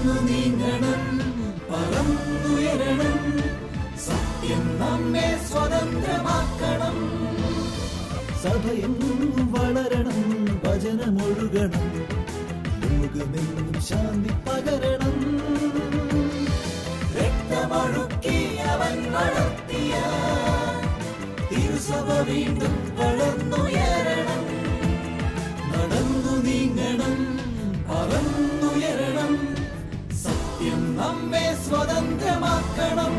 നടന്നു നീങ്ങണം പറന്നുയരണം സത്യം നമ്മെ സ്വതന്ത്രമാക്കണം സഭയെങ്ങും വളരണം വചനമൊഴുകണം ലോകമെങ്ങും ശാന്തി പകരണം രക്തമൊഴുക്കി അവൻ വളർത്തിയ തിരുസഭ വീണ്ടും വളർന്നുയരണം നടന്നു നീങ്ങണം പറന്നുയരണം സത്യം നമ്മെ സ്വതന്ത്രമാക്കണം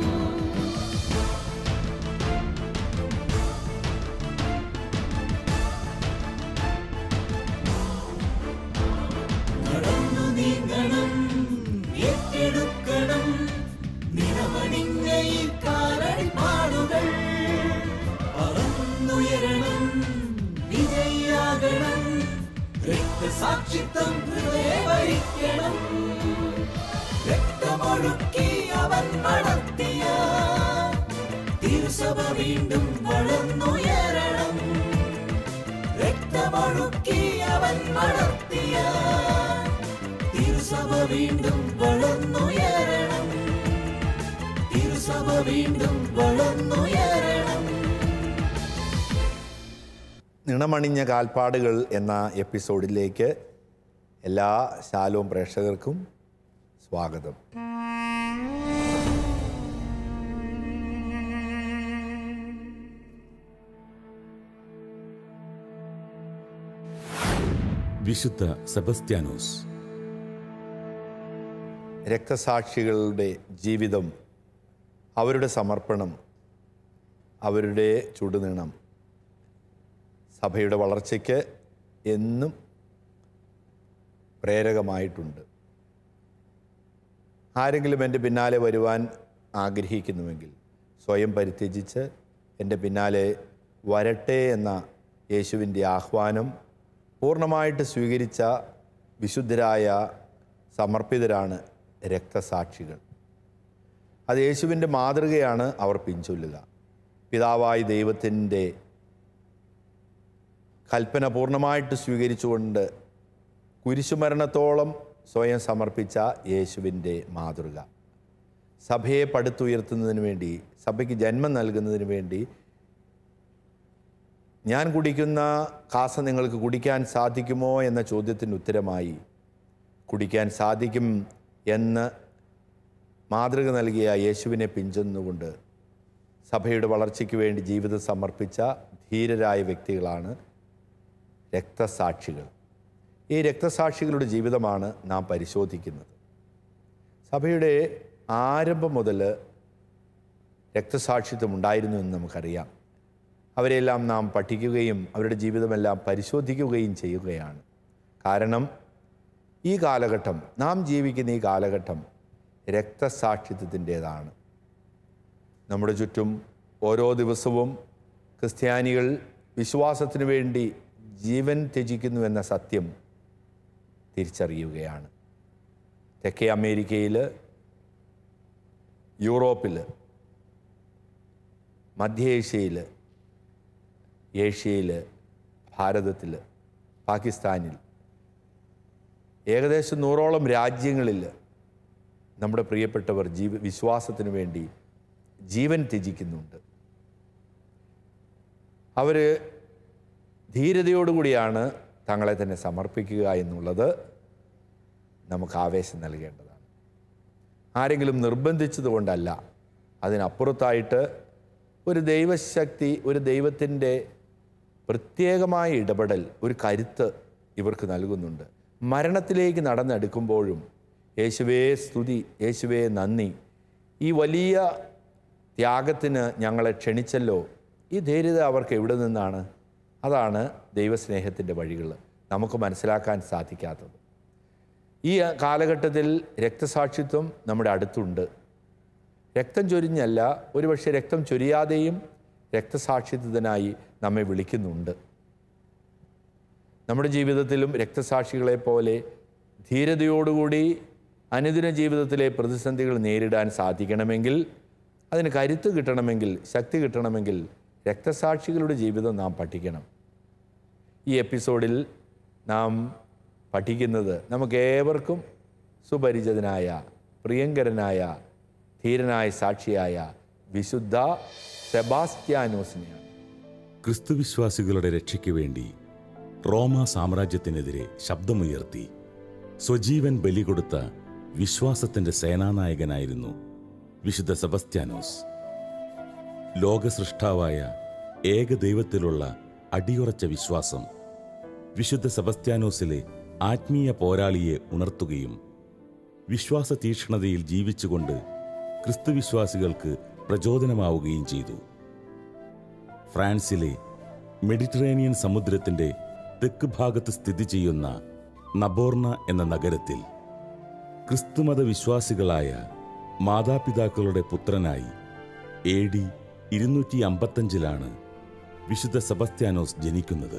നടന്നു നീങ്ങണം ഏറ്റെടുക്കണം നിറമണിഞ്ഞ ഈ കാലടിപ്പാടുകൾ പറന്നുയരണം വിജയാകണം രക്തസാക്ഷിത്വം ഹൃദയവരിക്കണം രക്തമൊഴുക്കി അവൻ വളർത്തിയ തിരുസഭ വീണ്ടും വളർന്നുയരണം രക്തമൊഴുക്കി അവൻ വളർത്തിയ തിരുസഭ വീണ്ടും വളർന്നുയരണം തിരുസഭ വീണ്ടും വളർന്നുയരണം നിണമണിഞ്ഞ കാൽപ്പാടുകൾ എന്ന എപ്പിസോഡിലേക്ക് എല്ലാ ശാലോം പ്രേക്ഷകർക്കും സ്വാഗതം വിശുദ്ധ സെബസ്ത്യാനോസ് രക്തസാക്ഷികളുടെ ജീവിതം അവരുടെ സമർപ്പണം അവരുടെ ചുടുനീണം സഭയുടെ വളർച്ചയ്ക്ക് എന്നും പ്രേരകമായിട്ടുണ്ട് ആരെങ്കിലും എൻ്റെ പിന്നാലെ വരുവാൻ ആഗ്രഹിക്കുന്നുവെങ്കിൽ സ്വയം പരിത്യജിച്ച് എൻ്റെ പിന്നാലെ വരട്ടെ എന്ന യേശുവിൻ്റെ ആഹ്വാനം പൂർണ്ണമായിട്ട് സ്വീകരിച്ച വിശുദ്ധരായ സമർപ്പിതരാണ് രക്തസാക്ഷികൾ അത് യേശുവിൻ്റെ മാതൃകയാണ് അവർ പിൻചൊല്ലുക പിതാവായ ദൈവത്തിൻ്റെ കൽപ്പന പൂർണ്ണമായിട്ട് സ്വീകരിച്ചുകൊണ്ട് കുരിശുമരണത്തോളം സ്വയം സമർപ്പിച്ച യേശുവിൻ്റെ മാതൃക സഭയെ പടുത്തുയർത്തുന്നതിന് വേണ്ടി സഭയ്ക്ക് ജന്മം നൽകുന്നതിന് വേണ്ടി ഞാൻ കുടിക്കുന്ന കാസ നിങ്ങൾക്ക് കുടിക്കാൻ സാധിക്കുമോ എന്ന ചോദ്യത്തിന് ഉത്തരമായി കുടിക്കാൻ സാധിക്കും എന്ന് മാതൃക നൽകിയ യേശുവിനെ പിഞ്ചൊന്നുകൊണ്ട് സഭയുടെ വളർച്ചയ്ക്ക് വേണ്ടി ജീവിതം സമർപ്പിച്ച ധീരരായ വ്യക്തികളാണ് രക്തസാക്ഷികൾ ഈ രക്തസാക്ഷികളുടെ ജീവിതമാണ് നാം പരിശോധിക്കുന്നത് സഭയുടെ ആരംഭം മുതൽ രക്തസാക്ഷിത്വം ഉണ്ടായിരുന്നു എന്ന് നമുക്കറിയാം അവരെല്ലാം നാം പഠിക്കുകയും അവരുടെ ജീവിതമെല്ലാം പരിശോധിക്കുകയും ചെയ്യുകയാണ് കാരണം ഈ കാലഘട്ടം നാം ജീവിക്കുന്ന ഈ കാലഘട്ടം രക്തസാക്ഷിത്വത്തിൻ്റേതാണ് നമ്മുടെ ചുറ്റും ഓരോ ദിവസവും ക്രിസ്ത്യാനികൾ വിശ്വാസത്തിനു വേണ്ടി ജീവൻ ത്യജിക്കുന്നു എന്ന സത്യം തിരിച്ചറിയുകയാണ് തെക്കേ അമേരിക്കയിൽ യൂറോപ്പിൽ മധ്യേഷ്യയിൽ ഏഷ്യയിൽ ഭാരതത്തിൽ പാകിസ്ഥാനിൽ ഏകദേശം നൂറോളം രാജ്യങ്ങളിൽ നമ്മുടെ പ്രിയപ്പെട്ടവർ ജീവ വിശ്വാസത്തിന് വേണ്ടി ജീവൻ ത്യജിക്കുന്നുണ്ട് അവർ ധീരതയോടുകൂടിയാണ് തങ്ങളെ തന്നെ സമർപ്പിക്കുക എന്നുള്ളത് നമുക്ക് ആവേശം നൽകേണ്ടതാണ് ആരെങ്കിലും നിർബന്ധിച്ചതുകൊണ്ടല്ല അതിനപ്പുറത്തായിട്ട് ഒരു ദൈവശക്തി ഒരു ദൈവത്തിൻ്റെ പ്രത്യേകമായ ഇടപെടൽ ഒരു കരുത്ത് ഇവർക്ക് നൽകുന്നുണ്ട് മരണത്തിലേക്ക് നടന്നെടുക്കുമ്പോഴും യേശുവേ സ്തുതി യേശുവേ നന്ദി ഈ വലിയ ത്യാഗത്തിന് ഞങ്ങളെ ക്ഷണിച്ചല്ലോ ഈ ധൈര്യത അവർക്ക് എവിടെ നിന്നാണ് അതാണ് ദൈവസ്നേഹത്തിൻ്റെ വഴികൾ നമുക്ക് മനസ്സിലാക്കാൻ സാധിക്കാത്തത് ഈ കാലഘട്ടത്തിൽ രക്തസാക്ഷിത്വം നമ്മുടെ അടുത്തുണ്ട് രക്തം ചൊരിഞ്ഞല്ല ഒരുപക്ഷെ രക്തം ചൊരിയാതെയും രക്തസാക്ഷിത്വത്തിനായി നമ്മെ വിളിക്കുന്നുണ്ട് നമ്മുടെ ജീവിതത്തിലും രക്തസാക്ഷികളെ പോലെ ധീരതയോടുകൂടി അനുദിന ജീവിതത്തിലെ പ്രതിസന്ധികൾ നേരിടാൻ സാധിക്കണമെങ്കിൽ അതിന് കരുത്ത് കിട്ടണമെങ്കിൽ ശക്തി കിട്ടണമെങ്കിൽ രക്തസാക്ഷികളുടെ ജീവിതം നാം പഠിക്കണം ഈ എപ്പിസോഡിൽ നാം പഠിക്കുന്നത് നമുക്കേവർക്കും സുപരിചിതനായ പ്രിയങ്കരനായ ധീരനായ സാക്ഷിയായ വിശുദ്ധ സെബാസ്റ്റ്യാനോസിനെയാണ് ക്രിസ്തുവിശ്വാസികളുടെ രക്ഷയ്ക്ക് വേണ്ടി റോമ സാമ്രാജ്യത്തിനെതിരെ ശബ്ദമുയർത്തി സ്വജീവൻ ബലി കൊടുത്ത വിശ്വാസത്തിന്റെ സേനാനായകനായിരുന്നു വിശുദ്ധ സെബസ്ത്യാനോസ് ലോകസൃഷ്ടാവായ ഏക ദൈവത്തിലുള്ള അടിയുറച്ച വിശ്വാസം വിശുദ്ധ സെബസ്ത്യാനോസിലെ ആത്മീയ പോരാളിയെ ഉണർത്തുകയും വിശ്വാസ തീക്ഷ്ണതയിൽ ജീവിച്ചുകൊണ്ട് ക്രിസ്തുവിശ്വാസികൾക്ക് പ്രചോദനമാവുകയും ചെയ്തു ഫ്രാൻസിലെ മെഡിറ്ററേനിയൻ സമുദ്രത്തിന്റെ തെക്ക് ഭാഗത്ത് സ്ഥിതി ചെയ്യുന്ന നബോർണ എന്ന നഗരത്തിൽ ക്രിസ്തുമത വിശ്വാസികളായ മാതാപിതാക്കളുടെ പുത്രനായി എ ഡി ഇരുന്നൂറ്റി അമ്പത്തഞ്ചിലാണ് വിശുദ്ധ സെബസ്ത്യാനോസ് ജനിക്കുന്നത്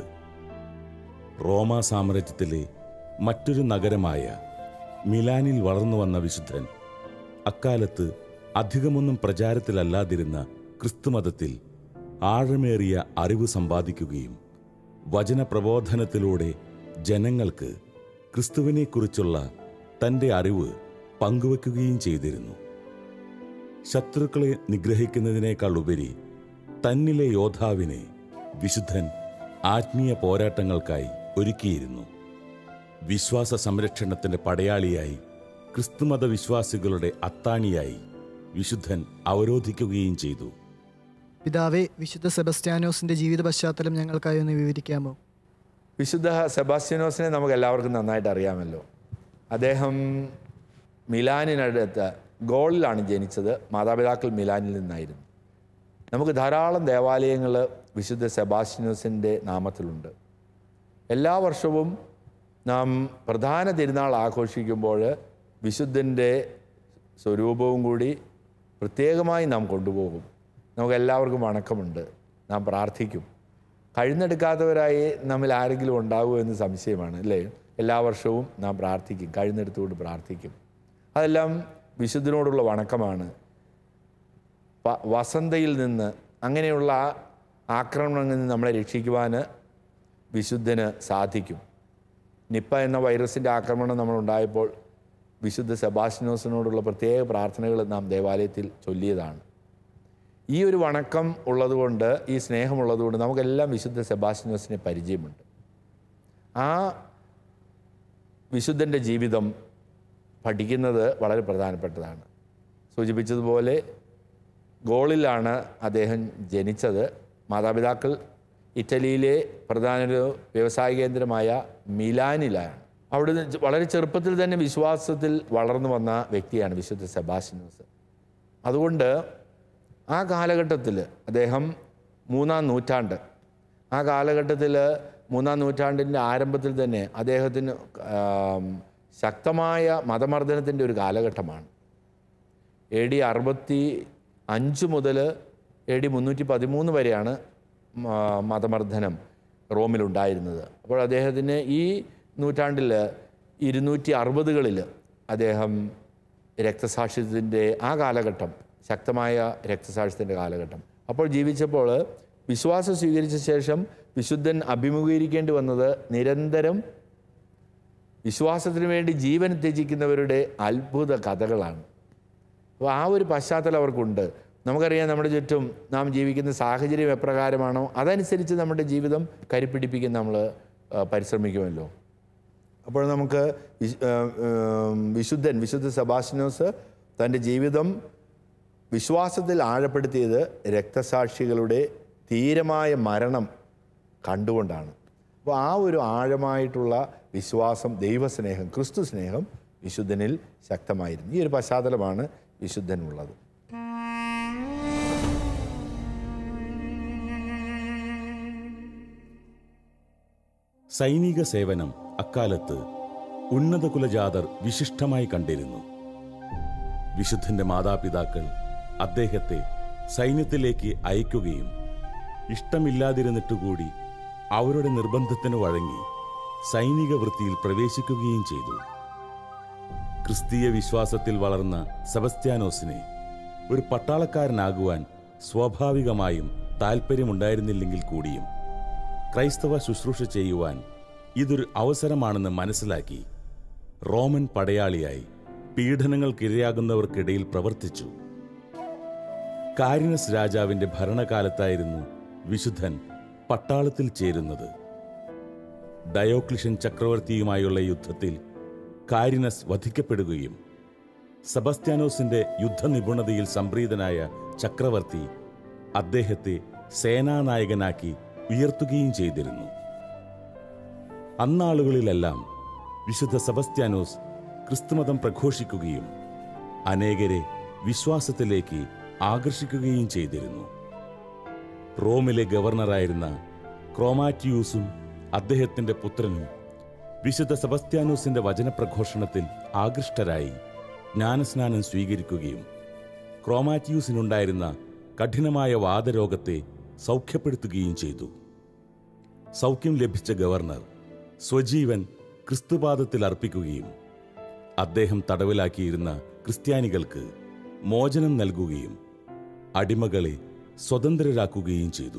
റോമാ സാമ്രാജ്യത്തിലെ മറ്റൊരു നഗരമായ മിലാനിൽ വളർന്നു വന്ന വിശുദ്ധൻ അക്കാലത്ത് അധികമൊന്നും പ്രചാരത്തിലല്ലാതിരുന്ന ക്രിസ്തുമതത്തിൽ ആഴമേറിയ അറിവ് സമ്പാദിക്കുകയും വചനപ്രബോധനത്തിലൂടെ ജനങ്ങൾക്ക് ക്രിസ്തുവിനെക്കുറിച്ചുള്ള തൻ്റെ അറിവ് പങ്കുവെക്കുകയും ചെയ്തിരുന്നു ശത്രുക്കളെ നിഗ്രഹിക്കുന്നതിനേക്കാൾ ഉപരി തന്നിലെ യോദ്ധാവിനെ വിശുദ്ധൻ ആത്മീയ പോരാട്ടങ്ങൾക്കായി ഒരുക്കിയിരുന്നു വിശ്വാസ സംരക്ഷണത്തിന്റെ പടയാളിയായി ക്രിസ്തുമത വിശ്വാസികളുടെ അത്താണിയായി വിശുദ്ധൻ അവരോധിക്കുകയും ചെയ്തു പിതാവെ വിശുദ്ധ സെബസ്ത്യാനോസിന്റെ ജീവിത പശ്ചാത്തലം ഞങ്ങൾക്കായി ഒന്ന് വിവരിക്കാമോ വിശുദ്ധ സെബാസ്റ്റ്യനോസിനെ നമുക്ക് എല്ലാവർക്കും നന്നായിട്ട് അറിയാമല്ലോ അദ്ദേഹം മിലാനിനടുത്ത് ഗോളിലാണ് ജനിച്ചത് മാതാപിതാക്കൾ മിലാനിൽ നിന്നായിരുന്നു നമുക്ക് ധാരാളം ദേവാലയങ്ങൾ വിശുദ്ധ സെബാസ്റ്റ്യനോസിൻ്റെ നാമത്തിലുണ്ട് എല്ലാ വർഷവും നാം പ്രധാന തിരുനാൾ ആഘോഷിക്കുമ്പോൾ വിശുദ്ധൻ്റെ സ്വരൂപവും കൂടി പ്രത്യേകമായി നാം കൊണ്ടുപോകും നമുക്ക് എല്ലാവർക്കും വണക്കമുണ്ട് നാം പ്രാർത്ഥിക്കും കഴുന്നെടുക്കാത്തവരായി നമ്മിൽ ആരെങ്കിലും ഉണ്ടാകുമോ എന്ന് സംശയമാണ് അല്ലേ എല്ലാ വർഷവും നാം പ്രാർത്ഥിക്കും കഴുന്നെടുത്തുകൊണ്ട് പ്രാർത്ഥിക്കും അതെല്ലാം വിശുദ്ധനോടുള്ള വണക്കമാണ് പ- വസന്തയിൽ നിന്ന് അങ്ങനെയുള്ള ആ ആക്രമണങ്ങളിൽ നിന്ന് നമ്മളെ രക്ഷിക്കുവാൻ വിശുദ്ധന് സാധിക്കും നിപ്പ എന്ന വൈറസിൻ്റെ ആക്രമണം നമ്മളുണ്ടായപ്പോൾ വിശുദ്ധ സെബാസ്റ്റിനോസിനോടുള്ള പ്രത്യേക പ്രാർത്ഥനകൾ നാം ദേവാലയത്തിൽ ചൊല്ലിയതാണ് ഈ ഒരു വണക്കം ഉള്ളതുകൊണ്ട് ഈ സ്നേഹമുള്ളതുകൊണ്ട് നമുക്കെല്ലാം വിശുദ്ധ സെബാസ്റ്റിനോസിനെ പരിചയമുണ്ട് ആ വിശുദ്ധൻ്റെ ജീവിതം പഠിക്കുന്നത് വളരെ പ്രധാനപ്പെട്ടതാണ് സൂചിപ്പിച്ചതുപോലെ ഗോളിലാണ് അദ്ദേഹം ജനിച്ചത് മാതാപിതാക്കൾ ഇറ്റലിയിലെ പ്രധാന ഒരു വ്യവസായ കേന്ദ്രമായ മിലാനിലാണ് അവിടെ നിന്ന് വളരെ ചെറുപ്പത്തിൽ തന്നെ വിശ്വാസത്തിൽ വളർന്നു വന്ന വ്യക്തിയാണ് വിശുദ്ധ സെബാസ്റ്റിനോസ് അതുകൊണ്ട് ആ കാലഘട്ടത്തിൽ അദ്ദേഹം മൂന്നാം നൂറ്റാണ്ട് ആ കാലഘട്ടത്തിൽ മൂന്നാം നൂറ്റാണ്ടിൻ്റെ ആരംഭത്തിൽ തന്നെ അദ്ദേഹത്തിന് ആം, ശക്തമായ മതമർദ്ദനത്തിൻ്റെ ഒരു കാലഘട്ടമാണ് എ ഡി അറുപത്തി അഞ്ച് മുതൽ എ ഡി മുന്നൂറ്റി പതിമൂന്ന് വരെയാണ് മ- മതമർദ്ദനം റോമിലുണ്ടായിരുന്നത് അപ്പോൾ അദ്ദേഹത്തിന് ഈ നൂറ്റാണ്ടിൽ ഇരുന്നൂറ്റി അറുപതുകളിൽ അദ്ദേഹം രക്തസാക്ഷിത്വത്തിൻ്റെ ആ കാലഘട്ടം ശക്തമായ രക്തസാക്ഷിത്വത്തിൻ്റെ കാലഘട്ടം അപ്പോൾ ജീവിച്ചപ്പോൾ വിശ്വാസം സ്വീകരിച്ച ശേഷം വിശുദ്ധൻ അഭിമുഖീകരിക്കേണ്ടി വന്നത് നിരന്തരം വിശ്വാസത്തിന് വേണ്ടി ജീവൻ ത്യജിക്കുന്നവരുടെ അത്ഭുത കഥകളാണ് അപ്പോൾ ആ ഒരു പശ്ചാത്തലം അവർക്കുണ്ട് നമുക്കറിയാം നമ്മുടെ ചുറ്റും നാം ജീവിക്കുന്ന സാഹചര്യം എപ്രകാരമാണോ അതനുസരിച്ച് നമ്മുടെ ജീവിതം കരുപ്പിടിപ്പിക്കാൻ നമ്മൾ ആ, പരിശ്രമിക്കുമല്ലോ അപ്പോൾ നമുക്ക് വിശ്- ആ, ഉം, വിശുദ്ധൻ വിശുദ്ധ സെബാസ്റ്റിനോസ് തൻ്റെ ജീവിതം വിശ്വാസത്തിൽ ആഴപ്പെടുത്തിയത് രക്തസാക്ഷികളുടെ ധീരമായ മരണം കണ്ടുകൊണ്ടാണ് അപ്പോൾ ആ ഒരു ആഴമായിട്ടുള്ള വിശ്വാസം ദൈവസ്നേഹം ക്രിസ്തു സ്നേഹം വിശുദ്ധനിൽ ശക്തമായിരുന്നു ഈ ഒരു പശ്ചാത്തലമാണ് വിശുദ്ധനുള്ളത് സൈനിക സേവനം അക്കാലത്ത് ഉന്നത കുലജാതർ വിശിഷ്ടമായി കണ്ടിരുന്നു വിശുദ്ധന്റെ മാതാപിതാക്കൾ അദ്ദേഹത്തെ സൈന്യത്തിലേക്ക് അയക്കുകയും ഇഷ്ടമില്ലാതിരുന്നിട്ടുകൂടി അവരുടെ നിർബന്ധത്തിന് വഴങ്ങി സൈനിക വൃത്തിയിൽ പ്രവേശിക്കുകയും ചെയ്തു ക്രിസ്തീയ വിശ്വാസത്തിൽ വളർന്ന സെബസ്ത്യാനോസിനെ ഒരു പട്ടാളക്കാരനാകുവാൻ സ്വാഭാവികമായും താൽപ്പര്യമുണ്ടായിരുന്നില്ലെങ്കിൽ കൂടിയും ക്രൈസ്തവ ശുശ്രൂഷ ചെയ്യുവാൻ ഇതൊരു അവസരമാണെന്ന് മനസ്സിലാക്കി റോമൻ പടയാളിയായി പീഡനങ്ങൾക്കിരയാകുന്നവർക്കിടയിൽ പ്രവർത്തിച്ചു കാരിനസ് രാജാവിന്റെ ഭരണകാലത്തായിരുന്നു വിശുദ്ധൻ പട്ടാളത്തിൽ ചേരുന്നത് ഡയോക്ലിഷൻ ചക്രവർത്തിയുമായുള്ള യുദ്ധത്തിൽ കാരിനസ് വധിക്കപ്പെടുകയും സെബസ്ത്യാനോസിന്റെ യുദ്ധനിപുണതയിൽ സംപ്രീതനായ ചക്രവർത്തി അദ്ദേഹത്തെ സേനാനായകനാക്കി ഉയർത്തുകയും ചെയ്തിരുന്നു അന്നാളുകളിലെല്ലാം വിശുദ്ധ സെബസ്ത്യാനോസ് ക്രിസ്തുമതം പ്രഘോഷിക്കുകയും അനേകരെ വിശ്വാസത്തിലേക്ക് ആകർഷിക്കുകയും ചെയ്തിരുന്നു റോമിലെ ഗവർണറായിരുന്ന ക്രോമാറ്റിയൂസും അദ്ദേഹത്തിന്റെ പുത്രനും വിശുദ്ധ സെബസ്ത്യാനോസിന്റെ വചനപ്രഘോഷണത്തിൽ ആകൃഷ്ടരായി ജ്ഞാനസ്നാനം സ്വീകരിക്കുകയും ക്രോമാറ്റിയൂസിനുണ്ടായിരുന്ന കഠിനമായ വാദരോഗത്തെ സൗഖ്യപ്പെടുത്തുകയും ചെയ്തു സൗഖ്യം ലഭിച്ച ഗവർണർ സ്വജീവൻ ക്രിസ്തുപാദത്തിൽ അർപ്പിക്കുകയും അദ്ദേഹം തടവിലാക്കിയിരുന്ന ക്രിസ്ത്യാനികൾക്ക് മോചനം നൽകുകയും അടിമകളെ സ്വതന്ത്രരാക്കുകയും ചെയ്തു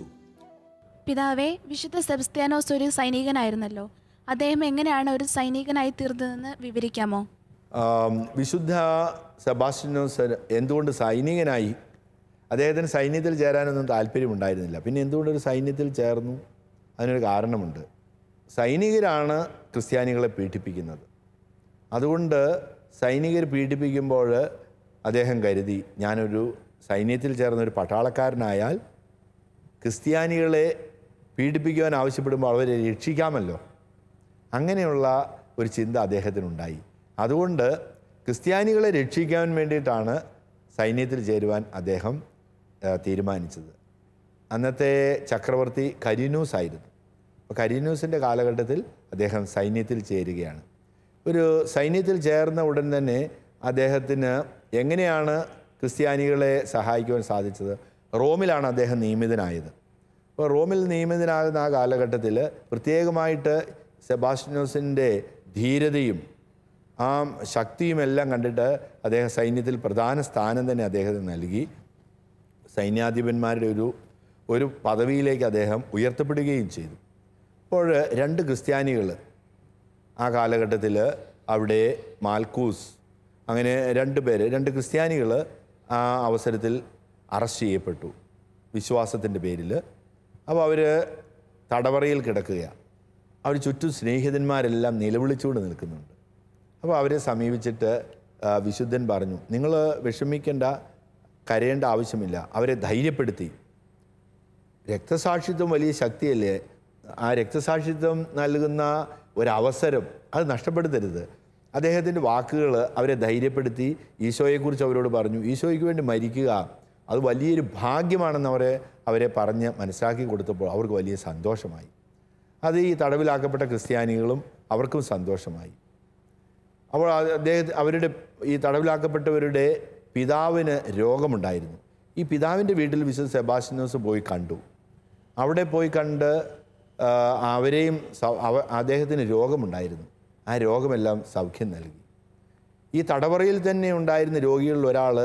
പിതാവേ വിശുദ്ധ സെബസ്ത്യാനോസ് ഒരു സൈനികനായിരുന്നല്ലോ അദ്ദേഹം എങ്ങനെയാണ് ഒരു സൈനികനായി തീർന്നതെന്ന് വിവരിക്കാമോ ആം, വിശുദ്ധ സെബാസ്റ്റ്യനോസ് എന്തുകൊണ്ട് സൈനികനായി അദ്ദേഹത്തിന് സൈന്യത്തിൽ ചേരാനൊന്നും താല്പര്യമുണ്ടായിരുന്നില്ല പിന്നെ എന്തുകൊണ്ട് ഒരു സൈന്യത്തിൽ ചേർന്നു അതിനൊരു കാരണമുണ്ട് സൈനികരാണ് ക്രിസ്ത്യാനികളെ പീഡിപ്പിക്കുന്നത് അതുകൊണ്ട് സൈനികർ പീഡിപ്പിക്കുമ്പോൾ അദ്ദേഹം കരുതി ഞാനൊരു സൈന്യത്തിൽ ചേർന്ന ഒരു പട്ടാളക്കാരനായാൽ ക്രിസ്ത്യാനികളെ പീഡിപ്പിക്കുവാൻ ആവശ്യപ്പെടുമ്പോൾ അവരെ രക്ഷിക്കാമല്ലോ അങ്ങനെയുള്ള ഒരു ചിന്ത അദ്ദേഹത്തിനുണ്ടായി അതുകൊണ്ട് ക്രിസ്ത്യാനികളെ രക്ഷിക്കാൻ വേണ്ടിയിട്ടാണ് സൈന്യത്തിൽ ചേരുവാൻ അദ്ദേഹം ആ, തീരുമാനിച്ചത് അന്നത്തെ ചക്രവർത്തി കരീനൂസ് ആയിരുന്നു അപ്പോൾ കരീനൂസിൻ്റെ കാലഘട്ടത്തിൽ അദ്ദേഹം സൈന്യത്തിൽ ചേരുകയാണ് ഒരു സൈന്യത്തിൽ ചേർന്ന ഉടൻ തന്നെ അദ്ദേഹത്തിന് എങ്ങനെയാണ് ക്രിസ്ത്യാനികളെ സഹായിക്കുവാൻ സാധിച്ചത് റോമിലാണ് അദ്ദേഹം നിയമിതനായത് അപ്പോൾ റോമിൽ നിയമിതനാകുന്ന ആ കാലഘട്ടത്തിൽ പ്രത്യേകമായിട്ട് സെബാസ്റ്റ്യനോസിൻ്റെ ധീരതയും ആ ശക്തിയും എല്ലാം കണ്ടിട്ട് അദ്ദേഹം സൈന്യത്തിൽ പ്രധാന സ്ഥാനം തന്നെ അദ്ദേഹത്തിന് നൽകി സൈന്യാധിപന്മാരുടെ ഒരു ഒരു പദവിയിലേക്ക് അദ്ദേഹം ഉയർത്തപ്പെടുകയും ചെയ്തു അപ്പോൾ രണ്ട് ക്രിസ്ത്യാനികൾ ആ കാലഘട്ടത്തിൽ അവിടെ മാൽക്കൂസ് അങ്ങനെ രണ്ട് പേര് രണ്ട് ക്രിസ്ത്യാനികൾ ആ അവസരത്തിൽ അറസ്റ്റ് ചെയ്യപ്പെട്ടു വിശ്വാസത്തിൻ്റെ പേരിൽ അപ്പോൾ അവർ തടവറയിൽ കിടക്കുകയാണ് അവർ ചുറ്റും സ്നേഹിതന്മാരെല്ലാം നിലവിളിച്ചുകൊണ്ട് നിൽക്കുന്നുണ്ട് അപ്പോൾ അവരെ സമീപിച്ചിട്ട് ആ, വിശുദ്ധൻ പറഞ്ഞു നിങ്ങൾ വിഷമിക്കേണ്ട കരയേണ്ട ആവശ്യമില്ല അവരെ ധൈര്യപ്പെടുത്തി രക്തസാക്ഷിത്വം വലിയ ശക്തിയല്ലേ ആ രക്തസാക്ഷിത്വം നൽകുന്ന ഒരവസരം അത് നഷ്ടപ്പെടുത്തരുത് അദ്ദേഹത്തിൻ്റെ വാക്കുകൾ അവരെ ധൈര്യപ്പെടുത്തി ഈശോയെക്കുറിച്ച് അവരോട് പറഞ്ഞു ഈശോയ്ക്ക് വേണ്ടി മരിക്കുക അത് വലിയൊരു ഭാഗ്യമാണെന്ന് അവരെ അവരെ പറഞ്ഞ് മനസ്സിലാക്കി കൊടുത്തപ്പോൾ അവർക്ക് വലിയ സന്തോഷമായി അത് ഈ തടവിലാക്കപ്പെട്ട ക്രിസ്ത്യാനികളും അവർക്കും സന്തോഷമായി അപ്പോൾ അത് അദ്ദേഹത്തെ അവരുടെ ഈ തടവിലാക്കപ്പെട്ടവരുടെ പിതാവിന് രോഗമുണ്ടായിരുന്നു ഈ പിതാവിൻ്റെ വീട്ടിൽ വിശുദ്ധ സെബാസ്റ്റ്യനോസ് പോയി കണ്ടു അവിടെ പോയി കണ്ട് ആ, അവരെയും സ- അവ അദ്ദേഹത്തിന് രോഗമുണ്ടായിരുന്നു ആ രോഗമെല്ലാം സൗഖ്യം നൽകി ഈ തടവറയിൽ തന്നെ ഉണ്ടായിരുന്ന രോഗികളിൽ ഒരാൾ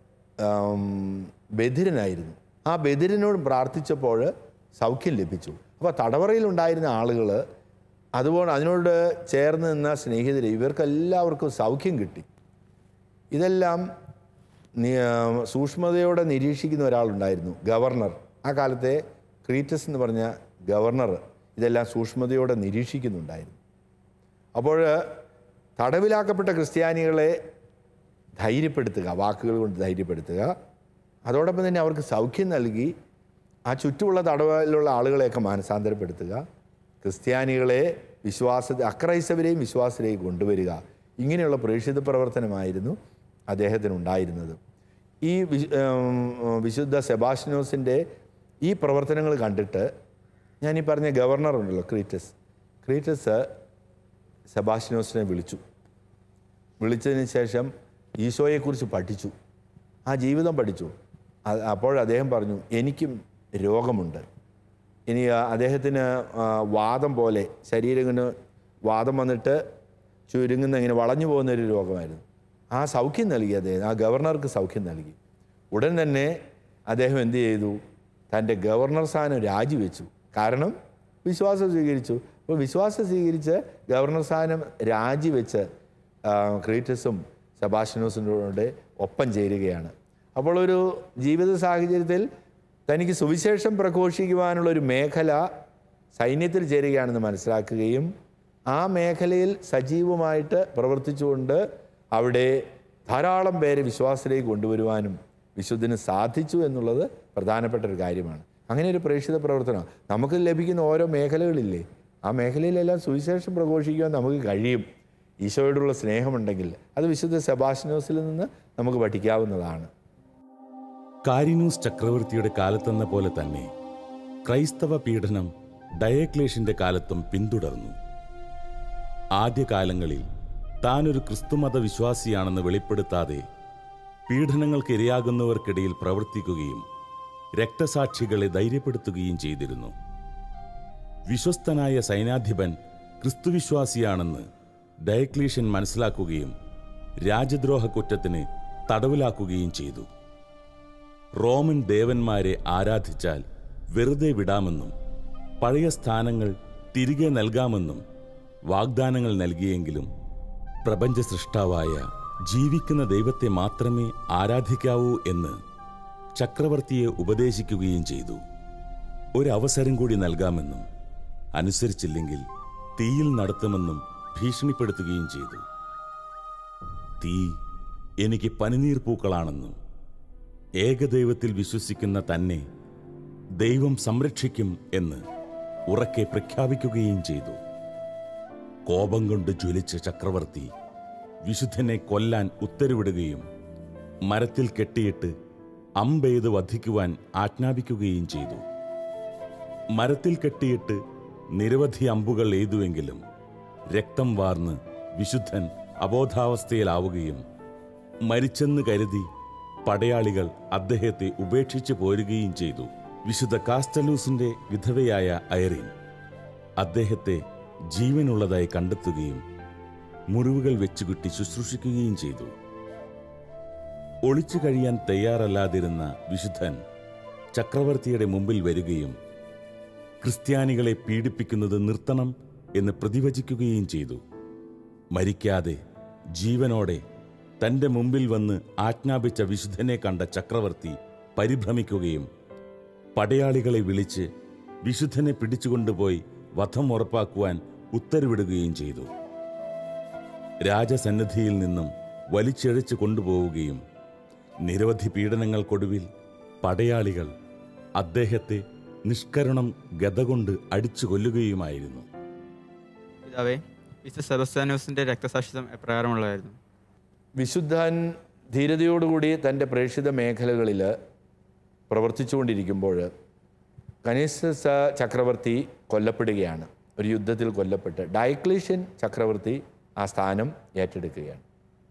ബധിരനായിരുന്നു ആ ബധിരനോട് പ്രാർത്ഥിച്ചപ്പോൾ സൗഖ്യം ലഭിച്ചു അപ്പോൾ തടവറയിൽ ഉണ്ടായിരുന്ന ആളുകൾ അതുപോലെ അതിനോട് ചേർന്ന് നിന്ന സ്നേഹിതർ ഇവർക്കെല്ലാവർക്കും സൗഖ്യം കിട്ടി ഇതെല്ലാം നി- സൂക്ഷ്മതയോടെ നിരീക്ഷിക്കുന്ന ഒരാളുണ്ടായിരുന്നു ഗവർണർ ആ കാലത്തെ ക്രീറ്റസ് എന്ന് പറഞ്ഞ ഗവർണർ ഇതെല്ലാം സൂക്ഷ്മതയോടെ നിരീക്ഷിക്കുന്നുണ്ടായിരുന്നു അപ്പോൾ തടവിലാക്കപ്പെട്ട ക്രിസ്ത്യാനികളെ ധൈര്യപ്പെടുത്തുക വാക്കുകൾ കൊണ്ട് ധൈര്യപ്പെടുത്തുക അതോടൊപ്പം തന്നെ അവർക്ക് സൗഖ്യം നൽകി ആ ചുറ്റുമുള്ള തടവിലുള്ള ആളുകളെയൊക്കെ മാനസാന്തരപ്പെടുത്തുക ക്രിസ്ത്യാനികളെ വിശ്വാസ അക്രൈസ്തവരെയും വിശ്വാസത്തിലേക്ക് കൊണ്ടുവരിക ഇങ്ങനെയുള്ള പ്രേക്ഷിത പ്രവർത്തനമായിരുന്നു അദ്ദേഹത്തിനുണ്ടായിരുന്നത് ഈ വി- ഉം, വിശുദ്ധ സെബാസ്റ്റ്യനോസിൻ്റെ ഈ പ്രവർത്തനങ്ങൾ കണ്ടിട്ട് ഞാൻ ഈ പറഞ്ഞ ഗവർണർ ഉണ്ടല്ലോ ക്രീറ്റസ് ക്രീറ്റസ് സെബാസ്റ്റ്യനോസിനെ വിളിച്ചു വിളിച്ചതിന് ശേഷം ഈശോയെക്കുറിച്ച് പഠിച്ചു ആ ജീവിതം പഠിച്ചു അ- അപ്പോൾ അദ്ദേഹം പറഞ്ഞു എനിക്കും രോഗമുണ്ട് ഇനി ആ, അദ്ദേഹത്തിന് ആ, വാദം പോലെ ശരീരം ഇങ്ങനെ വാദം വന്നിട്ട് ചുരുങ്ങുന്ന ഇങ്ങനെ വളഞ്ഞു പോകുന്ന ഒരു രോഗമായിരുന്നു ആ സൗഖ്യം നൽകി അദ്ദേഹം ആ ഗവർണർക്ക് സൗഖ്യം നൽകി ഉടൻ തന്നെ അദ്ദേഹം എന്ത് ചെയ്തു തൻ്റെ ഗവർണർ സ്ഥാനം രാജിവെച്ചു കാരണം വിശ്വാസം സ്വീകരിച്ചു അപ്പോൾ വിശ്വാസം സ്വീകരിച്ച് ഗവർണർ സ്ഥാനം രാജിവെച്ച് ആ, ക്രീറ്റസും സെബാസ്റ്റ്യനോസിനോട് ഒപ്പം ചേരുകയാണ് അപ്പോൾ ഒരു ജീവിത സാഹചര്യത്തിൽ തനിക്ക് സുവിശേഷം പ്രഘോഷിക്കുവാനുള്ള ഒരു മേഖല സൈന്യത്തിൽ ചേരുകയാണെന്ന് മനസ്സിലാക്കുകയും ആ മേഖലയിൽ സജീവമായിട്ട് പ്രവർത്തിച്ചുകൊണ്ട് അവിടെ ധാരാളം പേരെ വിശ്വാസത്തിലേക്ക് കൊണ്ടുവരുവാനും വിശുദ്ധിന് സാധിച്ചു എന്നുള്ളത് പ്രധാനപ്പെട്ട ഒരു കാര്യമാണ് അങ്ങനെ ഒരു പ്രേക്ഷിത പ്രവർത്തനം നമുക്ക് ലഭിക്കുന്ന ഓരോ മേഖലകളില്ലേ ആ മേഖലയിലെല്ലാം സുവിശേഷം പ്രഘോഷിക്കുവാൻ നമുക്ക് കഴിയും ഈശോയോടുള്ള സ്നേഹമുണ്ടെങ്കിൽ അത് വിശുദ്ധ സെബാഷിനോസിൽ നിന്ന് നമുക്ക് പഠിക്കാവുന്നതാണ് കാരിനൂസ് ചക്രവർത്തിയുടെ കാലത്തെന്ന പോലെ തന്നെ ക്രൈസ്തവ പീഡനം ഡയക്ലേഷിന്റെ കാലത്തും പിന്തുടർന്നു ആദ്യകാലങ്ങളിൽ താനൊരു ക്രിസ്തുമത വിശ്വാസിയാണെന്ന് വെളിപ്പെടുത്താതെ പീഡനങ്ങൾക്ക് ഇരയാകുന്നവർക്കിടയിൽ പ്രവർത്തിക്കുകയും രക്തസാക്ഷികളെ ധൈര്യപ്പെടുത്തുകയും ചെയ്തിരുന്നു വിശ്വസ്തനായ സൈനാധിപൻ ക്രിസ്തുവിശ്വാസിയാണെന്ന് ഡയക്ലീഷ്യൻ മനസ്സിലാക്കുകയും രാജ്യദ്രോഹ കുറ്റത്തിന് തടവിലാക്കുകയും ചെയ്തു റോമൻ ദേവന്മാരെ ആരാധിച്ചാൽ വെറുതെ വിടാമെന്നും പഴയ സ്ഥാനങ്ങൾ തിരികെ നൽകാമെന്നും വാഗ്ദാനങ്ങൾ നൽകിയെങ്കിലും പ്രപഞ്ച സൃഷ്ടാവായ ജീവിക്കുന്ന ദൈവത്തെ മാത്രമേ ആരാധിക്കാവൂ എന്ന് ചക്രവർത്തിയെ ഉപദേശിക്കുകയും ചെയ്തു ഒരവസരം കൂടി നൽകാമെന്നും അനുസരിച്ചില്ലെങ്കിൽ തീയിൽ നടത്തുമെന്നും ഭീഷണിപ്പെടുത്തുകയും ചെയ്തു തീ എനിക്ക് പനിനീർ പൂക്കളാണെന്നും ഏകദൈവത്തിൽ വിശ്വസിക്കുന്ന തന്നെ ദൈവം സംരക്ഷിക്കും എന്ന് ഉറക്കെ പ്രഖ്യാപിക്കുകയും ചെയ്തു കോപം കൊണ്ട് ജ്വലിച്ച ചക്രവർത്തി വിശുദ്ധനെ കൊല്ലാൻ ഉത്തരവിടുകയും മരത്തിൽ കെട്ടിയിട്ട് അമ്പെയ്ത് വധിക്കുവാൻ ആജ്ഞാപിക്കുകയും ചെയ്തു മരത്തിൽ കെട്ടിയിട്ട് നിരവധി അമ്പുകൾ എയ്തുവെങ്കിലും രക്തം വാർന്ന് വിശുദ്ധൻ അബോധാവസ്ഥയിലാവുകയും മരിച്ചെന്ന് കരുതി പടയാളികൾ അദ്ദേഹത്തെ ഉപേക്ഷിച്ചു പോരുകയും ചെയ്തു വിശുദ്ധ കാസ്റ്റലൂസിന്റെ വിധവയായ ഐറിൻ അദ്ദേഹത്തെ ജീവനുള്ളതായി കണ്ടെത്തുകയും മുറിവുകൾ വെച്ചുകുട്ടി ശുശ്രൂഷിക്കുകയും ചെയ്തു ഒളിച്ചു കഴിയാൻ തയ്യാറല്ലാതിരുന്ന വിശുദ്ധൻ ചക്രവർത്തിയുടെ മുമ്പിൽ വരികയും ക്രിസ്ത്യാനികളെ പീഡിപ്പിക്കുന്നത് നിർത്തണം എന്ന് പ്രതിവചിക്കുകയും ചെയ്തു മരിക്കാതെ ജീവനോടെ തന്റെ മുമ്പിൽ വന്ന് ആജ്ഞാപിച്ച വിശുദ്ധനെ കണ്ട ചക്രവർത്തി പരിഭ്രമിക്കുകയും പടയാളികളെ വിളിച്ച് വിശുദ്ധനെ പിടിച്ചുകൊണ്ടുപോയി വധം ഉറപ്പാക്കുവാൻ ഉത്തരവിടുകയും ചെയ്തു രാജസന്നിധിയിൽ നിന്നും വലിച്ചിഴച്ച് കൊണ്ടുപോവുകയും നിരവധി പീഡനങ്ങൾക്കൊടുവിൽ പടയാളികൾ അദ്ദേഹത്തെ നിഷ്കരണം ഗതകൊണ്ട് അടിച്ചു കൊല്ലുകയുമായിരുന്നു പിതാവേ വിശുദ്ധ സെബസ്താനോസിന്റെ രക്തസാക്ഷിത്വം എപ്രകാരമുള്ളതായിരുന്നു വിശുദ്ധൻ ധീരതയോടുകൂടി തൻ്റെ പ്രേക്ഷിത മേഖലകളിൽ പ്രവർത്തിച്ചുകൊണ്ടിരിക്കുമ്പോൾ കനീസ ചക്രവർത്തി കൊല്ലപ്പെടുകയാണ് ഒരു യുദ്ധത്തിൽ കൊല്ലപ്പെട്ട് ഡയക്ലീഷ്യൻ ചക്രവർത്തി ആ സ്ഥാനം ഏറ്റെടുക്കുകയാണ്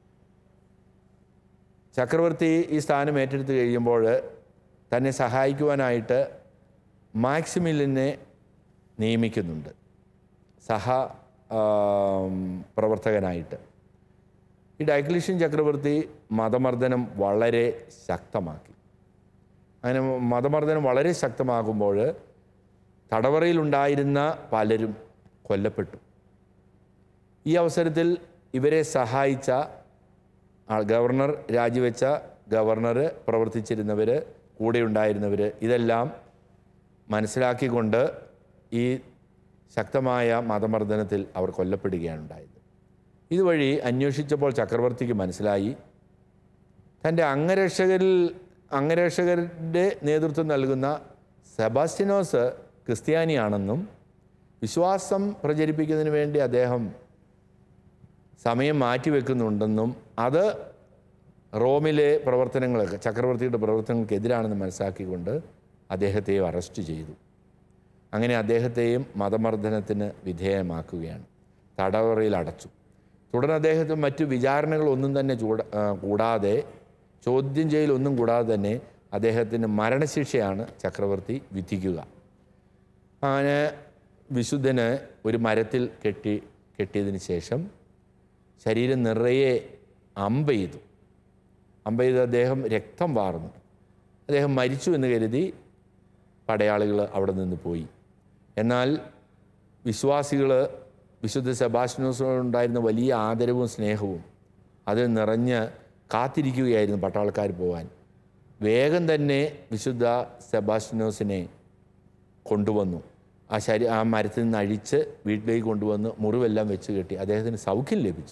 ചക്രവർത്തി ഈ സ്ഥാനം ഏറ്റെടുത്ത് കഴിയുമ്പോൾ തന്നെ സഹായിക്കുവാനായിട്ട് മാക്സിമിലിനെ നിയമിക്കുന്നുണ്ട് സഹ ആം, പ്രവർത്തകനായിട്ട് ഈ ഡയക്ലീഷ്യൻ ചക്രവർത്തി മതമർദ്ദനം വളരെ ശക്തമാക്കി അങ്ങനെ മതമർദ്ദനം വളരെ ശക്തമാകുമ്പോൾ തടവറയിലുണ്ടായിരുന്ന പലരും കൊല്ലപ്പെട്ടു ഈ അവസരത്തിൽ ഇവരെ സഹായിച്ച ആ ഗവർണർ രാജിവെച്ച ഗവർണർ പ്രവർത്തിച്ചിരുന്നവർ കൂടെ ഉണ്ടായിരുന്നവർ ഇതെല്ലാം മനസ്സിലാക്കിക്കൊണ്ട് ഈ ശക്തമായ മതമർദ്ദനത്തിൽ അവർ കൊല്ലപ്പെടുകയാണ് ഉണ്ടായത് ഇതുവഴി അന്വേഷിച്ചപ്പോൾ ചക്രവർത്തിക്ക് മനസ്സിലായി തൻ്റെ അംഗരക്ഷകരിൽ അംഗരക്ഷകരുടെ നേതൃത്വം നൽകുന്ന സെബാസ്റ്റിനോസ് ക്രിസ്ത്യാനിയാണെന്നും വിശ്വാസം പ്രചരിപ്പിക്കുന്നതിന് വേണ്ടി അദ്ദേഹം സമയം മാറ്റിവെക്കുന്നുണ്ടെന്നും അത് റോമിലെ പ്രവർത്തനങ്ങൾക്ക് ചക്രവർത്തിയുടെ പ്രവർത്തനങ്ങൾക്കെതിരാണെന്ന് മനസ്സിലാക്കിക്കൊണ്ട് അദ്ദേഹത്തെയും അറസ്റ്റ് ചെയ്തു അങ്ങനെ അദ്ദേഹത്തെയും മതമർദ്ദനത്തിന് വിധേയമാക്കുകയാണ് തടവറയിൽ അടച്ചു തുടർന്ന് അദ്ദേഹത്തെ മറ്റു വിചാരണകളൊന്നും തന്നെ ചൂട ആ, കൂടാതെ ചോദ്യം ചെയ്യലൊന്നും കൂടാതെ തന്നെ അദ്ദേഹത്തിന് മരണശിക്ഷയാണ് ചക്രവർത്തി വിധിക്കുക അങ്ങനെ വിശുദ്ധന് ഒരു മരത്തിൽ കെട്ടി കെട്ടിയതിന് ശേഷം ശരീരം നിറയെ അമ്പ ചെയ്തു അമ്പ ചെയ്ത് അദ്ദേഹം രക്തം വാർന്നു അദ്ദേഹം മരിച്ചു എന്ന് കരുതി പടയാളികൾ അവിടെ നിന്ന് പോയി എന്നാൽ വിശ്വാസികൾ വിശുദ്ധ സെബാസ്റ്റിനോസിനോടുണ്ടായിരുന്ന വലിയ ആദരവും സ്നേഹവും അത് നിറഞ്ഞ് കാത്തിരിക്കുകയായിരുന്നു പട്ടാളക്കാർ പോകാൻ വേഗം തന്നെ വിശുദ്ധ സെബാസ്റ്റിനോസിനെ കൊണ്ടുവന്നു ആ ശരീ ആ മരത്തിൽ നിന്ന് അഴിച്ച് വീട്ടിലേക്ക് കൊണ്ടുവന്ന് മുറിവെല്ലാം വെച്ച് കെട്ടി അദ്ദേഹത്തിന് സൗഖ്യം ലഭിച്ചു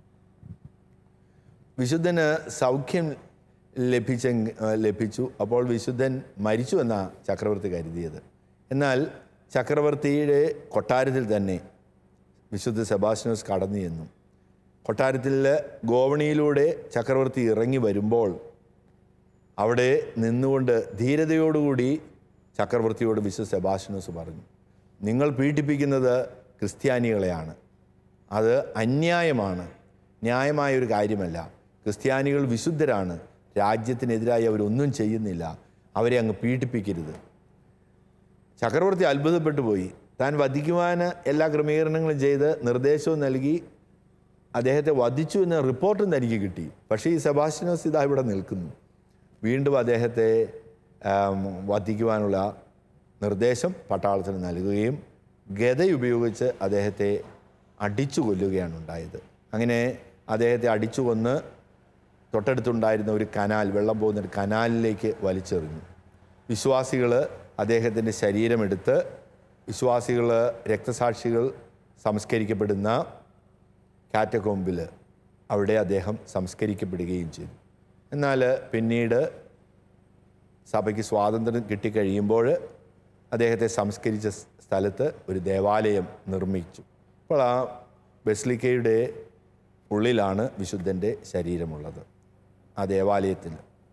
വിശുദ്ധന് സൗഖ്യം ലഭിച്ച ലഭിച്ചു അപ്പോൾ വിശുദ്ധൻ മരിച്ചു എന്നാണ് ചക്രവർത്തി കരുതിയത് എന്നാൽ ചക്രവർത്തിയുടെ കൊട്ടാരത്തിൽ തന്നെ വിശുദ്ധ സെബാസ്റ്റിനോസ് കടന്നു ചെന്നു കൊട്ടാരത്തിൽ ഗോവണിയിലൂടെ ചക്രവർത്തി ഇറങ്ങി വരുമ്പോൾ അവിടെ നിന്നുകൊണ്ട് ധീരതയോടുകൂടി ചക്രവർത്തിയോട് വിശുദ്ധ സെബാസ്റ്റിനോസ് പറഞ്ഞു നിങ്ങൾ പീഡിപ്പിക്കുന്നത് ക്രിസ്ത്യാനികളെയാണ് അത് അന്യായമാണ് ന്യായമായ ഒരു കാര്യമല്ല ക്രിസ്ത്യാനികൾ വിശുദ്ധരാണ് രാജ്യത്തിനെതിരായി അവരൊന്നും ചെയ്യുന്നില്ല അവരെ അങ്ങ് പീഡിപ്പിക്കരുത് ചക്രവർത്തി അത്ഭുതപ്പെട്ടു പോയി താൻ വധിക്കുവാൻ എല്ലാ ക്രമീകരണങ്ങളും ചെയ്ത് നിർദ്ദേശവും നൽകി അദ്ദേഹത്തെ വധിച്ചു എന്ന റിപ്പോർട്ടും തനിക്ക് കിട്ടി പക്ഷേ ഈ സെബാസ്റ്റിനോസ് ഇതാ ഇവിടെ നിൽക്കുന്നു വീണ്ടും അദ്ദേഹത്തെ ആം, വധിക്കുവാനുള്ള നിർദ്ദേശം പട്ടാളത്തിന് നൽകുകയും ഗത ഉപയോഗിച്ച് അദ്ദേഹത്തെ അടിച്ചു കൊല്ലുകയാണ് ഉണ്ടായത് അങ്ങനെ അദ്ദേഹത്തെ അടിച്ചു കൊന്ന് തൊട്ടടുത്തുണ്ടായിരുന്ന ഒരു കനാൽ വെള്ളം പോകുന്ന ഒരു കനാലിലേക്ക് വലിച്ചെറിഞ്ഞു വിശ്വാസികൾ അദ്ദേഹത്തിൻ്റെ ശരീരമെടുത്ത് വിശ്വാസികൾ രക്തസാക്ഷികൾ സംസ്കരിക്കപ്പെടുന്ന കാറ്റകൊമ്പിൽ അവിടെ അദ്ദേഹം സംസ്കരിക്കപ്പെടുകയും ചെയ്തു എന്നാൽ പിന്നീട് സഭയ്ക്ക് സ്വാതന്ത്ര്യം കിട്ടിക്കഴിയുമ്പോൾ അദ്ദേഹത്തെ സംസ്കരിച്ച സ് സ്ഥലത്ത് ഒരു ദേവാലയം നിർമ്മിച്ചു അപ്പോൾ ആ ബെസ്ലിക്കയുടെ ഉള്ളിലാണ് വിശുദ്ധൻ്റെ ശരീരമുള്ളത് ആ ദേവാലയത്തിൽ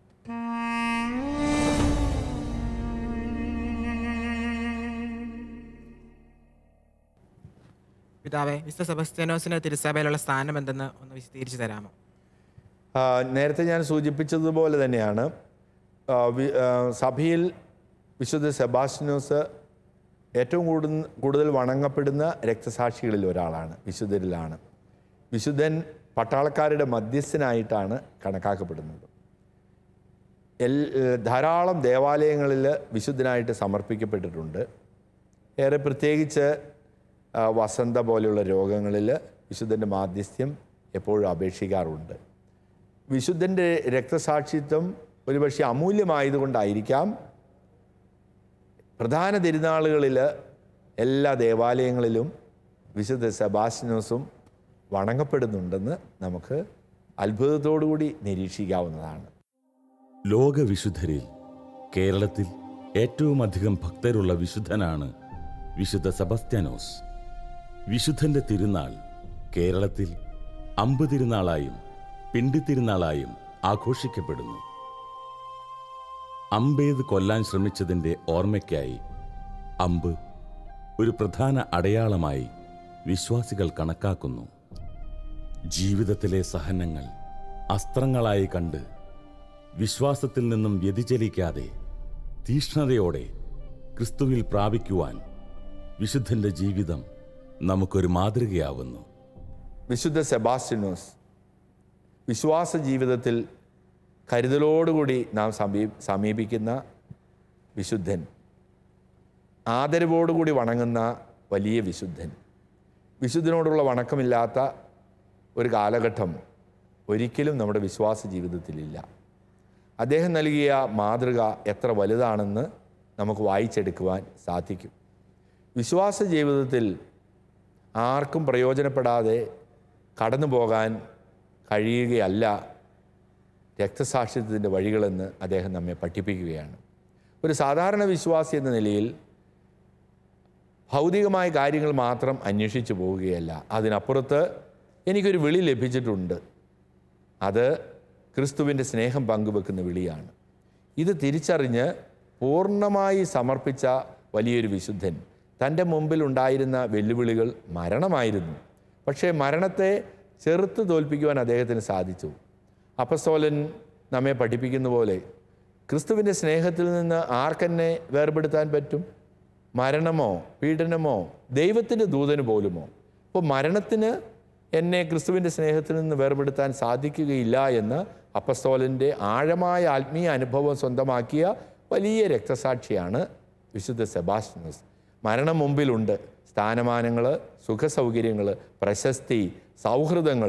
പിതാവേ വിശുദ്ധ സെബസ്ത്യാനോസിന് തിരുസഭയിലുള്ള സ്ഥാനം എന്തെന്ന് ഒന്ന് വിശദീകരിച്ചു തരാമോ ആ, നേരത്തെ ഞാൻ സൂചിപ്പിച്ചതുപോലെ തന്നെയാണ് ആ, വി- ആ, സഭയിൽ വിശുദ്ധ സെബാസ്റ്റിനോസ് ഏറ്റവും കൂടുതൽ കൂടുതൽ വണങ്ങപ്പെടുന്ന രക്തസാക്ഷികളിൽ ഒരാളാണ് വിശുദ്ധരിലാണ് വിശുദ്ധൻ പട്ടാളക്കാരുടെ മധ്യസ്ഥനായിട്ടാണ് കണക്കാക്കപ്പെടുന്നത് എൽ ധാരാളം ദേവാലയങ്ങളിൽ വിശുദ്ധനായിട്ട് സമർപ്പിക്കപ്പെട്ടിട്ടുണ്ട് ഏറെ പ്രത്യേകിച്ച് ആ, വസന്ത പോലെയുള്ള രോഗങ്ങളിൽ വിശുദ്ധൻ്റെ മാധ്യസ്ഥ്യം എപ്പോഴും അപേക്ഷിക്കാറുണ്ട് വിശുദ്ധൻ്റെ രക്തസാക്ഷിത്വം ഒരുപക്ഷെ അമൂല്യമായതുകൊണ്ടായിരിക്കാം പ്രധാന തിരുനാളുകളിൽ എല്ലാ ദേവാലയങ്ങളിലും വിശുദ്ധ സെബാസ്റ്റിനോസും വണങ്ങപ്പെടുന്നുണ്ടെന്ന് നമുക്ക് അത്ഭുതത്തോടുകൂടി നിരീക്ഷിക്കാവുന്നതാണ് ലോകവിശുദ്ധരിൽ കേരളത്തിൽ ഏറ്റവും അധികം ഭക്തരുള്ള വിശുദ്ധനാണ് വിശുദ്ധ സെബസ്ത്യാനോസ് വിശുദ്ധന്റെ തിരുനാൾ കേരളത്തിൽ അമ്പ് തിരുനാളായും പിണ്ടി തിരുനാളായും ആഘോഷിക്കപ്പെടുന്നു അമ്പേത് കൊല്ലാൻ ശ്രമിച്ചതിന്റെ ഓർമ്മയ്ക്കായി അമ്പ് ഒരു പ്രധാന അടയാളമായി വിശ്വാസികൾ കണക്കാക്കുന്നു ജീവിതത്തിലെ സഹനങ്ങൾ അസ്ത്രങ്ങളായി കണ്ട് വിശ്വാസത്തിൽ നിന്നും വ്യതിചലിക്കാതെ തീഷ്ണതയോടെ ക്രിസ്തുവിൽ പ്രാപിക്കുവാൻ വിശുദ്ധന്റെ ജീവിതം നമുക്കൊരു മാതൃകയാവുന്നു വിശുദ്ധ സെബാസ്റ്റിനോസ് വിശ്വാസ ജീവിതത്തിൽ കരുതലോടുകൂടി നാം സമീ സമീപിക്കുന്ന വിശുദ്ധൻ ആദരവോടുകൂടി വണങ്ങുന്ന വലിയ വിശുദ്ധൻ വിശുദ്ധനോടുള്ള വണക്കമില്ലാത്ത ഒരു കാലഘട്ടം ഒരിക്കലും നമ്മുടെ വിശ്വാസ ജീവിതത്തിലില്ല അദ്ദേഹം നൽകിയ മാതൃക എത്ര വലുതാണെന്ന് നമുക്ക് വായിച്ചെടുക്കുവാൻ സാധിക്കും വിശ്വാസ ജീവിതത്തിൽ ആർക്കും പ്രയോജനപ്പെടാതെ കടന്നു പോകാൻ കഴിയുകയല്ല രക്തസാക്ഷിത്വത്തിൻ്റെ വഴികളെന്ന് അദ്ദേഹം നമ്മെ പഠിപ്പിക്കുകയാണ് ഒരു സാധാരണ വിശ്വാസി എന്ന നിലയിൽ ഭൗതികമായ കാര്യങ്ങൾ മാത്രം അന്വേഷിച്ചു പോവുകയല്ല അതിനപ്പുറത്ത് എനിക്കൊരു വിളി ലഭിച്ചിട്ടുണ്ട് അത് ക്രിസ്തുവിൻ്റെ സ്നേഹം പങ്കുവെക്കുന്ന വിളിയാണ് ഇത് തിരിച്ചറിഞ്ഞ് പൂർണ്ണമായി സമർപ്പിച്ച വലിയൊരു വിശുദ്ധൻ തൻ്റെ മുമ്പിൽ ഉണ്ടായിരുന്ന വെല്ലുവിളികൾ മരണമായിരുന്നു പക്ഷേ മരണത്തെ ചെറുത്ത് തോൽപ്പിക്കുവാൻ അദ്ദേഹത്തിന് സാധിച്ചു അപ്പസ്തോലൻ നമ്മെ പഠിപ്പിക്കുന്ന പോലെ ക്രിസ്തുവിൻ്റെ സ്നേഹത്തിൽ നിന്ന് ആർക്കെന്നെ വേർപെടുത്താൻ പറ്റും മരണമോ പീഡനമോ ദൈവത്തിൻ്റെ ദൂതന് പോലുമോ അപ്പോൾ മരണത്തിന് എന്നെ ക്രിസ്തുവിൻ്റെ സ്നേഹത്തിൽ നിന്ന് വേർപെടുത്താൻ സാധിക്കുകയില്ല എന്ന് അപ്പസ്തോലൻ്റെ ആഴമായ ആത്മീയ അനുഭവം സ്വന്തമാക്കിയ വലിയ രക്തസാക്ഷിയാണ് വിശുദ്ധ സെബാസ്റ്റ്യനസ് മരണം മുമ്പിലുണ്ട് സ്ഥാനമാനങ്ങൾ സുഖസൗകര്യങ്ങൾ പ്രശസ്തി സൗഹൃദങ്ങൾ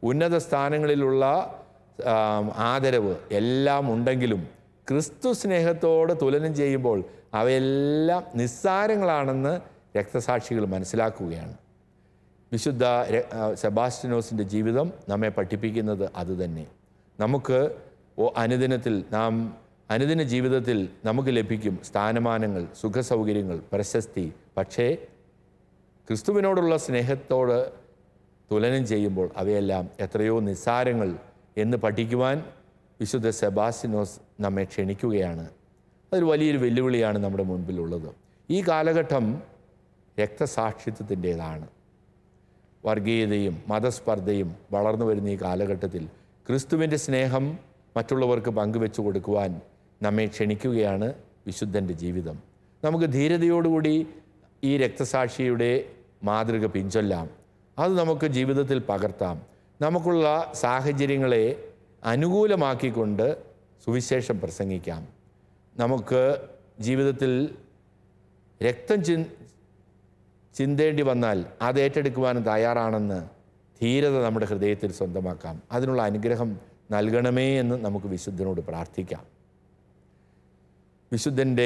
ഉന്നത സ്ഥാനങ്ങളിലുള്ള ആം, ആദരവ് എല്ലാം ഉണ്ടെങ്കിലും ക്രിസ്തു സ്നേഹത്തോട് തുലനം ചെയ്യുമ്പോൾ അവയെല്ലാം നിസ്സാരങ്ങളാണെന്ന് രക്തസാക്ഷികൾ മനസ്സിലാക്കുകയാണ് വിശുദ്ധ ര- ആ, സെബാസ്റ്റ്യനോസിൻ്റെ ജീവിതം നമ്മെ പഠിപ്പിക്കുന്നത് അതുതന്നെ നമുക്ക് ഓ- അനുദിനത്തിൽ നാം അനുദിന ജീവിതത്തിൽ നമുക്ക് ലഭിക്കും സ്ഥാനമാനങ്ങൾ സുഖസൗകര്യങ്ങൾ പ്രശസ്തി പക്ഷേ ക്രിസ്തുവിനോടുള്ള സ്നേഹത്തോട് തുലനം ചെയ്യുമ്പോൾ അവയെല്ലാം എത്രയോ നിസ്സാരങ്ങൾ എന്ന് പഠിക്കുവാൻ വിശുദ്ധ സെബാസ്റ്റിനോസ് നമ്മെ ക്ഷണിക്കുകയാണ് അതൊരു വലിയൊരു വെല്ലുവിളിയാണ് നമ്മുടെ മുൻപിലുള്ളത് ഈ കാലഘട്ടം രക്തസാക്ഷിത്വത്തിൻ്റേതാണ് വർഗീയതയും മതസ്പർദ്ധയും വളർന്നു വരുന്ന ഈ കാലഘട്ടത്തിൽ ക്രിസ്തുവിൻ്റെ സ്നേഹം മറ്റുള്ളവർക്ക് പങ്കുവെച്ചു കൊടുക്കുവാൻ നമ്മെ ക്ഷണിക്കുകയാണ് വിശുദ്ധൻ്റെ ജീവിതം നമുക്ക് ധീരതയോടുകൂടി ഈ രക്തസാക്ഷിയുടെ മാതൃക പിഞ്ചൊല്ലാം അത് നമുക്ക് ജീവിതത്തിൽ പകർത്താം നമുക്കുള്ള സാഹചര്യങ്ങളെ അനുകൂലമാക്കിക്കൊണ്ട് സുവിശേഷം പ്രസംഗിക്കാം നമുക്ക് ജീവിതത്തിൽ രക്തം ചി ചിന്തേണ്ടി വന്നാൽ അത് ഏറ്റെടുക്കുവാനും തയ്യാറാണെന്ന് ധീരത നമ്മുടെ ഹൃദയത്തിൽ സ്വന്തമാക്കാം അതിനുള്ള അനുഗ്രഹം നൽകണമേ എന്ന് നമുക്ക് വിശുദ്ധനോട് പ്രാർത്ഥിക്കാം വിശുദ്ധൻ്റെ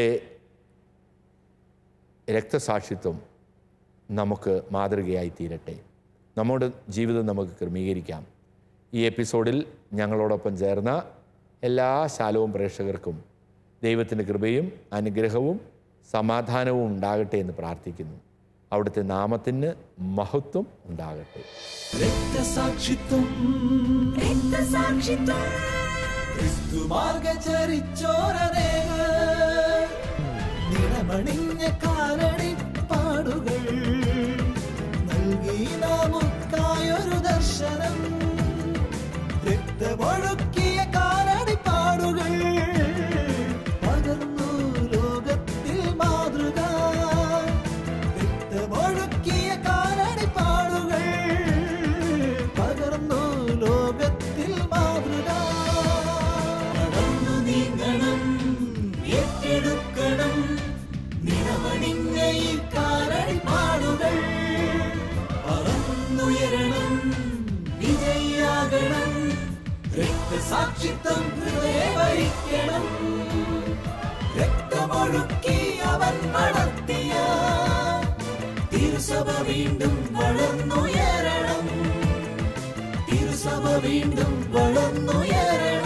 രക്തസാക്ഷിത്വം നമുക്ക് മാതൃകയായി തീരട്ടെ നമ്മുടെ ജീവിതം നമുക്ക് ക്രമീകരിക്കാം ഈ എപ്പിസോഡിൽ ഞങ്ങളോടൊപ്പം ചേർന്ന എല്ലാ ശാലവും പ്രേക്ഷകർക്കും ദൈവത്തിൻ്റെ കൃപയും അനുഗ്രഹവും സമാധാനവും ഉണ്ടാകട്ടെ എന്ന് പ്രാർത്ഥിക്കുന്നു അവിടുത്തെ നാമത്തിന് മഹത്വം ഉണ്ടാകട്ടെ രക്തസാക്ഷിത്വം രക്തസാക്ഷിത്വം ക്രിസ്തു മാർഗചരിച്ചോരനേക നിറമണിഞ്ഞ കാലടി പാടുകൾ നൽകി നമുക്കായൊരു ദർശനം രക്തമൊഴുക്കിയ കാലടി പാടുകൾ പകർന്നു ലോകത്തിൽ മാതൃക രക്തമൊഴുക്കിയ കാലടി പാടുകൾ പകർന്നു ലോകത്തിൽ മാതൃക നടന്നു നീങ്ങണം ഏറ്റെടുക്കണം നിറമണിഞ്ഞ ഈ കാലടി പാടുകൾ പറന്നുയരണം വിജയാകണം രക്തസാക്ഷിത്വം ഹൃദയവരിക്കണം രക്തമൊഴുക്കി അവൻ നടത്തിയ തിരുസഭ വീണ്ടും വളർന്നുയരണം തിരുസഭ വീണ്ടും വളർന്നുയരണം